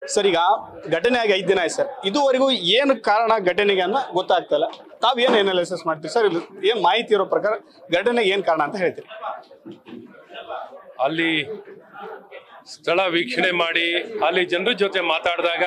sir ಈಗ ಘಟನೆ ಆಗಿ ಐದು ದಿನ ಆಯ್ತು ಸರ್ ಇದುವರೆಗೂ ಏನು ಕಾರಣ ಘಟನೆಗೆ ಅನ್ನೋ ಗೊತ್ತಾಗ್ತಾ ಇಲ್ಲ ತಾವ್ ಏನ್ ಅನಾಲಿಸಿಸ್ ಮಾಡ್ತೀರಿ ಸರ್ ಇದು ಏನ್ ಮಾಹಿತಿ ಇರೋ ಪ್ರಕಾರ ಘಟನೆಗೆ ಏನ್ ಕಾರಣ ಅಂತ ಹೇಳ್ತೀರಿ ಅಲ್ಲಿ ಸ್ಥಳ ವೀಕ್ಷಣೆ ಮಾಡಿ ಅಲ್ಲಿ ಜನರ ಜೊತೆ ಮಾತಾಡಿದಾಗ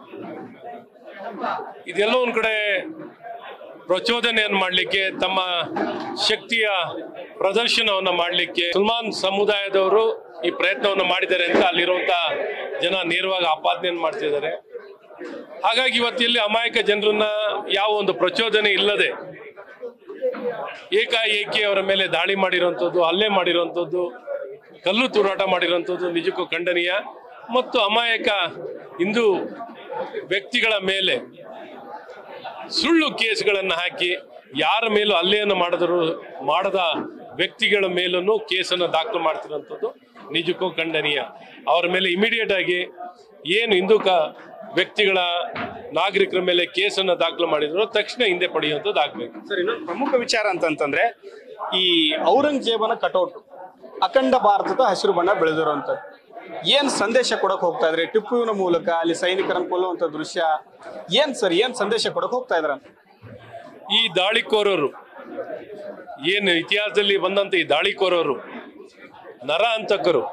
ಇದೆಲ್ಲೋ ಒಂದ್ ಕಡೆ ಪ್ರಚೋದನೆಯನ್ನು ಮಾಡಲಿಕ್ಕೆ ತಮ್ಮ ಶಕ್ತಿಯ ಪ್ರದರ್ಶನವನ್ನು ಮಾಡಲಿಕ್ಕೆ ಮುಸಲ್ಮಾನ್ ಸಮುದಾಯದವರು ಈ ಪ್ರಯತ್ನವನ್ನು ಮಾಡಿದ್ದಾರೆ ಅಂತ ಅಲ್ಲಿರುವಂತ ಜನ ನೇರವಾಗಿ ಆಪಾದನೆಯನ್ನು ಮಾಡ್ತಿದ್ದಾರೆ ಹಾಗಾಗಿ ಇವತ್ತಿಲ್ಲಿ ಅಮಾಯಕ ಜನರನ್ನ ಯಾವ ಒಂದು ಪ್ರಚೋದನೆ ಇಲ್ಲದೆ ಏಕಾಏಕಿ ಅವರ ಮೇಲೆ ದಾಳಿ ಮಾಡಿರುವಂಥದ್ದು ಹಲ್ಲೆ ಮಾಡಿರುವಂಥದ್ದು ಕಲ್ಲು ತೂರಾಟ ಮಾಡಿರುವಂಥದ್ದು ನಿಜಕ್ಕೂ ಖಂಡನೀಯ ಮತ್ತು ಅಮಾಯಕ ಹಿಂದೂ ವ್ಯಕ್ತಿಗಳ ಮೇಲೆ ಸುಳ್ಳು ಕೇಸ್ಗಳನ್ನು ಹಾಕಿ ಯಾರ ಮೇಲೂ ಹಲ್ಲೆಯನ್ನು ಮಾಡಿದ್ರು ಮಾಡದ ವ್ಯಕ್ತಿಗಳ ಮೇಲೂ ಕೇಸನ್ನು ದಾಖಲು ಮಾಡ್ತಿರೋಂಥದ್ದು ನಿಜಕ್ಕೂ ಖಂಡನೀಯ ಅವರ ಮೇಲೆ ಇಮಿಡಿಯೇಟ್ ಆಗಿ ಏನು ಹಿಂದೂ ಕ ವ್ಯಕ್ತಿಗಳ ನಾಗರಿಕರ ಮೇಲೆ ಕೇಸನ್ನು ದಾಖಲು ಮಾಡಿದ್ರು ತಕ್ಷಣ ಹಿಂದೆ ಪಡೆಯುವಂಥದ್ದು ಆಗ್ಬೇಕು ಸರ್ ಇನ್ನೊಂದು ಪ್ರಮುಖ ವಿಚಾರ ಅಂತಂತಂದ್ರೆ ಈ ಔರಂಗಜೇಬನ ಕಟೌಟ್ ಅಖಂಡ ಭಾರತದ ಹಸಿರು ಬಣ್ಣ ಬೆಳೆದಿರುವಂಥದ್ದು ಏನ್ ಸಂದೇಶ ಕೊಡಕ್ ಹೋಗ್ತಾ ಇದ್ರೆ ಟಿಪ್ಪುವಿನ ಮೂಲಕ ಅಲ್ಲಿ ಸೈನಿಕರನ್ನ ಕೊಲ್ಲುವಂತ ದೃಶ್ಯ ಏನ್ ಸರ್ ಏನ್ ಸಂದೇಶ ಕೊಡಕ್ ಹೋಗ್ತಾ ಇದ್ರ ಈ ದಾಳಿಕೋರರು ಏನು ಇತಿಹಾಸದಲ್ಲಿ ಬಂದಂತ ಈ ದಾಳಿಕೋರರು ನರ ಹಂತಕರು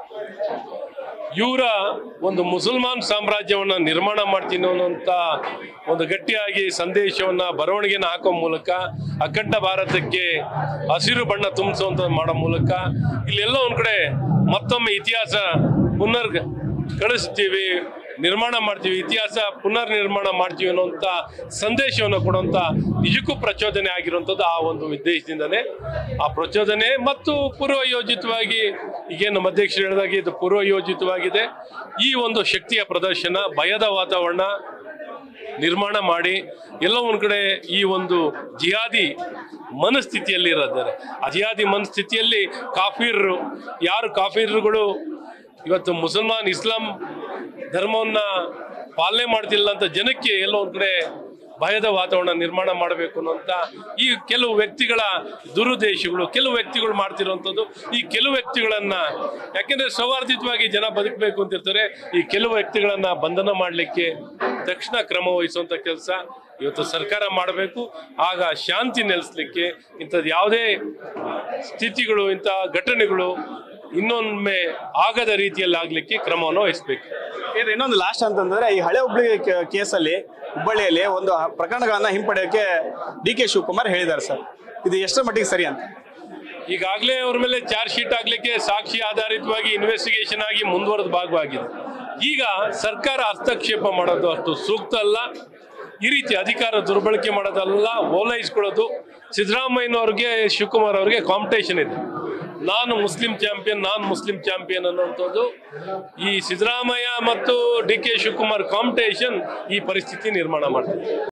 ಇವರ ಒಂದು ಮುಸಲ್ಮಾನ್ ಸಾಮ್ರಾಜ್ಯವನ್ನ ನಿರ್ಮಾಣ ಮಾಡ್ತೀನಿ ಅನ್ನುವಂಥ ಒಂದು ಗಟ್ಟಿಯಾಗಿ ಸಂದೇಶವನ್ನ ಬರವಣಿಗೆನ ಹಾಕೋ ಮೂಲಕ ಅಖಂಡ ಭಾರತಕ್ಕೆ ಹಸಿರು ಬಣ್ಣ ತುಂಬಿಸುವಂತ ಮಾಡೋ ಮೂಲಕ ಇಲ್ಲೆಲ್ಲ ಒಂದ್ ಕಡೆ ಮತ್ತೊಮ್ಮೆ ಇತಿಹಾಸ ಪುನರ್ ಕಳಿಸ್ತೀವಿ ನಿರ್ಮಾಣ ಮಾಡ್ತೀವಿ ಇತಿಹಾಸ ಪುನರ್ ನಿರ್ಮಾಣ ಮಾಡ್ತೀವಿ ಅನ್ನುವಂಥ ಸಂದೇಶವನ್ನು ಕೊಡುವಂಥ ನಿಜಕ್ಕೂ ಪ್ರಚೋದನೆ ಆಗಿರುವಂಥದ್ದು ಆ ಒಂದು ಉದ್ದೇಶದಿಂದನೇ ಆ ಪ್ರಚೋದನೆ ಮತ್ತು ಪೂರ್ವಯೋಜಿತವಾಗಿ ಈಗೇನು ನಮ್ಮ ಅಧ್ಯಕ್ಷರು ಹೇಳಿದಾಗೆ ಇದು ಪೂರ್ವಯೋಜಿತವಾಗಿದೆ ಈ ಒಂದು ಶಕ್ತಿಯ ಪ್ರದರ್ಶನ ಭಯದ ವಾತಾವರಣ ನಿರ್ಮಾಣ ಮಾಡಿ ಎಲ್ಲ ಒಂದ್ ಕಡೆ ಈ ಒಂದು ಜಿಹಾದಿ ಮನಸ್ಥಿತಿಯಲ್ಲಿ ಇದ್ದಾರೆ ಆ ಜಿಹಾದಿ ಮನಸ್ಥಿತಿಯಲ್ಲಿ ಕಾಫೀರರು ಯಾರು ಕಾಫೀರ್ಗಳು ಇವತ್ತು ಮುಸಲ್ಮಾನ್ ಇಸ್ಲಾಂ ಧರ್ಮವನ್ನ ಪಾಲನೆ ಮಾಡ್ತಿಲ್ಲ ಅಂತ ಜನಕ್ಕೆ ಎಲ್ಲೋ ಒಂದ್ ಕಡೆ ಭಯದ ವಾತಾವರಣ ನಿರ್ಮಾಣ ಮಾಡಬೇಕು ಅನ್ನೋಂಥ ಈ ಕೆಲವು ವ್ಯಕ್ತಿಗಳ ದುರುದ್ದೇಶಗಳು ಕೆಲವು ವ್ಯಕ್ತಿಗಳು ಮಾಡ್ತಿರುವಂಥದ್ದು ಈ ಕೆಲವು ವ್ಯಕ್ತಿಗಳನ್ನ ಯಾಕೆಂದ್ರೆ ಸೌಹಾರ್ದಿತವಾಗಿ ಜನ ಬದುಕಬೇಕು ಅಂತಿರ್ತಾರೆ ಈ ಕೆಲವು ವ್ಯಕ್ತಿಗಳನ್ನ ಬಂಧನ ಮಾಡಲಿಕ್ಕೆ ತಕ್ಷಣ ಕ್ರಮ ವಹಿಸುವಂತ ಕೆಲಸ ಇವತ್ತು ಸರ್ಕಾರ ಮಾಡಬೇಕು ಆಗ ಶಾಂತಿ ನೆಲೆಸಲಿಕ್ಕೆ ಇಂಥದ್ದು ಯಾವುದೇ ಸ್ಥಿತಿಗಳು ಇಂಥ ಘಟನೆಗಳು ಇನ್ನೊಮ್ಮೆ ಆಗದ ರೀತಿಯಲ್ಲಿ ಆಗ್ಲಿಕ್ಕೆ ಕ್ರಮವನ್ನು ವಹಿಸಬೇಕು ಇದು ಇನ್ನೊಂದು ಲಾಸ್ಟ್ ಅಂತಂದ್ರೆ ಈ ಹಳೆ ಹುಬ್ಳಿ ಕೆ- ಕೇಸಲ್ಲಿ ಹುಬ್ಬಳ್ಳಿಯಲ್ಲಿ ಒಂದು ಪ್ರಕರಣಗಳನ್ನ ಹಿಂಪಡೆಯೋಕೆ ಡಿ ಕೆ ಶಿವಕುಮಾರ್ ಹೇಳಿದ್ದಾರೆ ಸರ್ ಇದು ಎಷ್ಟರ ಮಟ್ಟಿಗೆ ಸರಿ ಅಂತ ಈಗಾಗಲೇ ಅವ್ರ ಮೇಲೆ ಚಾರ್ಜ್ ಶೀಟ್ ಆಗ್ಲಿಕ್ಕೆ ಸಾಕ್ಷಿ ಆಧಾರಿತವಾಗಿ ಇನ್ವೆಸ್ಟಿಗೇಷನ್ ಆಗಿ ಮುಂದುವರೆದ ಭಾಗವಾಗಿದೆ ಈಗ ಸರ್ಕಾರ ಹಸ್ತಕ್ಷೇಪ ಮಾಡೋದು ಅಷ್ಟು ಸೂಕ್ತ ಅಲ್ಲ ಈ ರೀತಿ ಅಧಿಕಾರ ದುರ್ಬಳಕೆ ಮಾಡೋದಲ್ಲ ಓಲೈಸ್ಕೊಳ್ಳೋದು ಸಿದ್ದರಾಮಯ್ಯನವ್ರಿಗೆ ಶಿವಕುಮಾರ್ ಅವ್ರಿಗೆ ಕಾಂಪಿಟೇಷನ್ ಇದೆ ನಾನು ಮುಸ್ಲಿಂ ಚಾಂಪಿಯನ್ ನಾನು ಮುಸ್ಲಿಂ ಚಾಂಪಿಯನ್ ಅನ್ನುವಂಥದ್ದು ಈ ಸಿದ್ದರಾಮಯ್ಯ ಮತ್ತು ಡಿ ಕೆ ಶಿವಕುಮಾರ್ ಕಾಂಪಿಟೇಷನ್ ಈ ಪರಿಸ್ಥಿತಿ ನಿರ್ಮಾಣ ಮಾಡ್ತದೆ